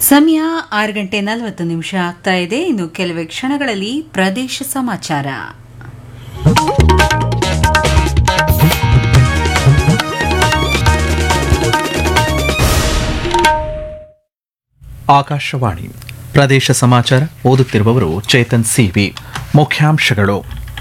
ಸಮಯ ಆರು ಗಂಟೆ ನಲವತ್ತು ನಿಮಿಷ ಆಗ್ತಾ ಇದೆ ಇನ್ನು ಕೆಲವೇ ಕ್ಷಣಗಳಲ್ಲಿ ಪ್ರದೇಶ ಸಮಾಚಾರ ಆಕಾಶವಾಣಿ ಪ್ರದೇಶ ಸಮಾಚಾರ ಓದುತ್ತಿರುವವರು ಚೇತನ್ ಸಿವಿ ಮುಖ್ಯಾಂಶಗಳು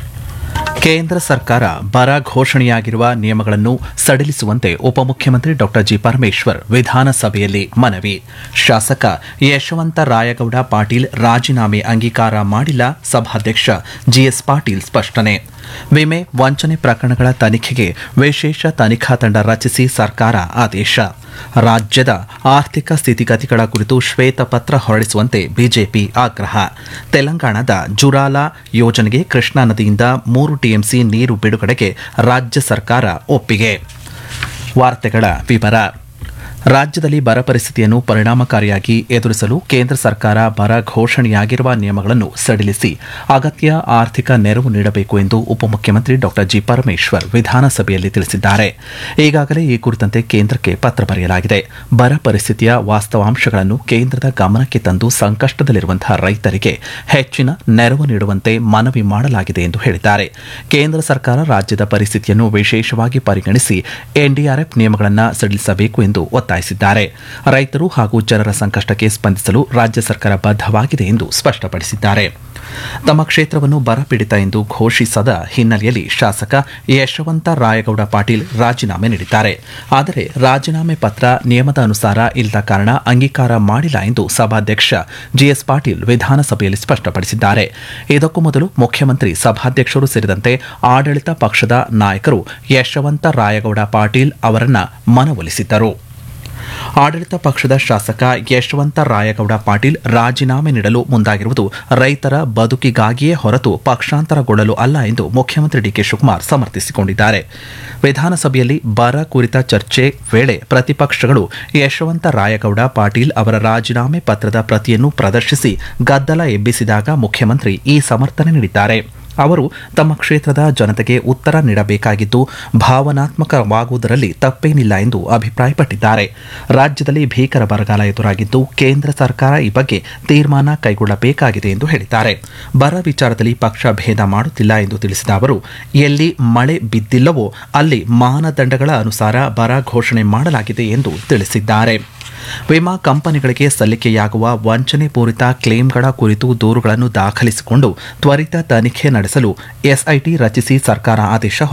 ಕೇಂದ್ರ ಸರ್ಕಾರ ಬರ ಘೋಷಣೆಯಾಗಿರುವ ನಿಯಮಗಳನ್ನು ಸಡಿಲಿಸುವಂತೆ ಉಪಮುಖ್ಯಮಂತ್ರಿ ಡಾ ಜಿ ಪರಮೇಶ್ವರ್ ವಿಧಾನಸಭೆಯಲ್ಲಿ ಮನವಿ ಶಾಸಕ ಯಶವಂತ ರಾಯಗೌಡ ಪಾಟೀಲ್ ರಾಜೀನಾಮೆ ಅಂಗೀಕಾರ ಮಾಡಿಲ್ಲ ಸಭಾಧ್ಯಕ್ಷ ಜಿಎಸ್ ಪಾಟೀಲ್ ಸ್ಪಷ್ಟನೆ ವಿಮೆ ವಂಚನೆ ಪ್ರಕರಣಗಳ ತನಿಖೆಗೆ ವಿಶೇಷ ತನಿಖಾ ತಂಡ ರಚಿಸಿ ಸರ್ಕಾರ ಆದೇಶ ರಾಜ್ಯದ ಆರ್ಥಿಕ ಸ್ಥಿತಿಗತಿಗಳ ಕುರಿತು ಶ್ವೇತಪತ್ರ ಹೊರಡಿಸುವಂತೆ ಬಿಜೆಪಿ ಆಗ್ರಹ ತೆಲಂಗಾಣದ ಜುರಾಲಾ ಯೋಜನೆಗೆ ಕೃಷ್ಣಾ ನದಿಯಿಂದ ಮೂರು ಟಿಎಂಸಿ ನೀರು ಬಿಡುಗಡೆಗೆ ರಾಜ್ಯ ಸರ್ಕಾರ ಒಪ್ಪಿಗೆ ವಾರ್ತೆಗಳ ವಿವರ ರಾಜ್ಯದಲ್ಲಿ ಬರ ಪರಿಸ್ಥಿತಿಯನ್ನು ಪರಿಣಾಮಕಾರಿಯಾಗಿ ಎದುರಿಸಲು ಕೇಂದ್ರ ಸರ್ಕಾರ ಬರ ಘೋಷಣೆಯಾಗಿರುವ ನಿಯಮಗಳನ್ನು ಸಡಿಲಿಸಿ ಅಗತ್ಯ ಆರ್ಥಿಕ ನೆರವು ನೀಡಬೇಕು ಎಂದು ಉಪಮುಖ್ಯಮಂತ್ರಿ ಡಾ ಜಿ ಪರಮೇಶ್ವರ್ ವಿಧಾನಸಭೆಯಲ್ಲಿ ತಿಳಿಸಿದ್ದಾರೆ ಈಗಾಗಲೇ ಈ ಕುರಿತಂತೆ ಕೇಂದ್ರಕ್ಕೆ ಪತ್ರ ಬರೆಯಲಾಗಿದೆ ಬರ ಪರಿಸ್ಥಿತಿಯ ವಾಸ್ತವಾಂಶಗಳನ್ನು ಕೇಂದ್ರದ ಗಮನಕ್ಕೆ ತಂದು ಸಂಕಷ್ಟದಲ್ಲಿರುವಂತಹ ರೈತರಿಗೆ ಹೆಚ್ಚಿನ ನೆರವು ನೀಡುವಂತೆ ಮನವಿ ಮಾಡಲಾಗಿದೆ ಎಂದು ಹೇಳಿದ್ದಾರೆ ಕೇಂದ್ರ ಸರ್ಕಾರ ರಾಜ್ಯದ ಪರಿಸ್ಥಿತಿಯನ್ನು ವಿಶೇಷವಾಗಿ ಪರಿಗಣಿಸಿ ಎನ್ಡಿಆರ್ಎಫ್ ನಿಯಮಗಳನ್ನು ಸಡಿಲಿಸಬೇಕು ಎಂದು ಒತ್ತಾಯಿಸಿದ್ದಾರೆ ರೈತರು ಹಾಗೂ ಜನರ ಸಂಕಷ್ಟಕ್ಕೆ ಸ್ಪಂದಿಸಲು ರಾಜ್ಯ ಸರ್ಕಾರ ಬದ್ಧವಾಗಿದೆ ಎಂದು ಸ್ಪಷ್ಟಪಡಿಸಿದ್ದಾರೆ ತಮ್ಮ ಕ್ಷೇತ್ರವನ್ನು ಬರಪೀಡಿತ ಎಂದು ಘೋಷಿಸದ ಹಿನ್ನೆಲೆಯಲ್ಲಿ ಶಾಸಕ ಯಶವಂತ ರಾಯಗೌಡ ಪಾಟೀಲ್ ರಾಜೀನಾಮೆ ನೀಡಿದ್ದಾರೆ ಆದರೆ ರಾಜೀನಾಮೆ ಪತ್ರ ನಿಯಮದ ಅನುಸಾರ ಇಲ್ಲದ ಕಾರಣ ಅಂಗೀಕಾರ ಮಾಡಿಲ್ಲ ಎಂದು ಸಭಾಧ್ಯಕ್ಷ ಜಿಎಸ್ ಪಾಟೀಲ್ ವಿಧಾನಸಭೆಯಲ್ಲಿ ಸ್ಪಷ್ಟಪಡಿಸಿದ್ದಾರೆ ಇದಕ್ಕೂ ಮೊದಲು ಮುಖ್ಯಮಂತ್ರಿ ಸಭಾಧ್ಯಕ್ಷರು ಸೇರಿದಂತೆ ಆಡಳಿತ ಪಕ್ಷದ ನಾಯಕರು ಯಶವಂತ ರಾಯಗೌಡ ಪಾಟೀಲ್ ಅವರನ್ನ ಮನವೊಲಿಸಿದ್ದರು ಆಡಳಿತ ಪಕ್ಷದ ಶಾಸಕ ಯಶವಂತ ರಾಯಗೌಡ ಪಾಟೀಲ್ ರಾಜೀನಾಮೆ ನೀಡಲು ಮುಂದಾಗಿರುವುದು ರೈತರ ಬದುಕಿಗಾಗಿಯೇ ಹೊರತು ಪಕ್ಷಾಂತರಗೊಳ್ಳಲು ಅಲ್ಲ ಎಂದು ಮುಖ್ಯಮಂತ್ರಿ ಡಿಕೆ ಶಿವಕುಮಾರ್ ಸಮರ್ಥಿಸಿಕೊಂಡಿದ್ದಾರೆ ವಿಧಾನಸಭೆಯಲ್ಲಿ ಬರ ಕುರಿತ ಚರ್ಚೆ ವೇಳೆ ಪ್ರತಿಪಕ್ಷಗಳು ಯಶವಂತ ರಾಯಗೌಡ ಪಾಟೀಲ್ ಅವರ ರಾಜೀನಾಮೆ ಪತ್ರದ ಪ್ರತಿಯನ್ನು ಪ್ರದರ್ಶಿಸಿ ಗದ್ದಲ ಎಬ್ಬಿಸಿದಾಗ ಮುಖ್ಯಮಂತ್ರಿ ಈ ಸಮರ್ಥನೆ ನೀಡಿದ್ದಾರೆ ಅವರು ತಮ್ಮ ಕ್ಷೇತ್ರದ ಜನತೆಗೆ ಉತ್ತರ ನೀಡಬೇಕಾಗಿದ್ದು ಭಾವನಾತ್ಮಕವಾಗುವುದರಲ್ಲಿ ತಪ್ಪೇನಿಲ್ಲ ಎಂದು ಅಭಿಪ್ರಾಯಪಟ್ಟಿದ್ದಾರೆ ರಾಜ್ಯದಲ್ಲಿ ಭೀಕರ ಬರಗಾಲ ಎದುರಾಗಿದ್ದು ಕೇಂದ್ರ ಸರ್ಕಾರ ಈ ಬಗ್ಗೆ ತೀರ್ಮಾನ ಕೈಗೊಳ್ಳಬೇಕಾಗಿದೆ ಎಂದು ಹೇಳಿದ್ದಾರೆ ಬರ ವಿಚಾರದಲ್ಲಿ ಪಕ್ಷ ಭೇದ ಮಾಡುತ್ತಿಲ್ಲ ಎಂದು ತಿಳಿಸಿದ ಅವರು ಎಲ್ಲಿ ಮಳೆ ಬಿದ್ದಿಲ್ಲವೋ ಅಲ್ಲಿ ಮಾನದಂಡಗಳ ಅನುಸಾರ ಬರ ಘೋಷಣೆ ಮಾಡಲಾಗಿದೆ ಎಂದು ತಿಳಿಸಿದ್ದಾರೆ ವಿಮಾ ಕಂಪನಿಗಳಿಗೆ ಸಲ್ಲಿಕೆಯಾಗುವ ವಂಚನೆ ಪೂರಿತ ಕ್ಲೇಮ್ಗಳ ಕುರಿತು ದೂರುಗಳನ್ನು ದಾಖಲಿಸಿಕೊಂಡು ತ್ವರಿತ ತನಿಖೆ ನಡೆಸಲು ಎಸ್ಐಟಿ ರಚಿಸಿ ಸರ್ಕಾರ ಆದೇಶ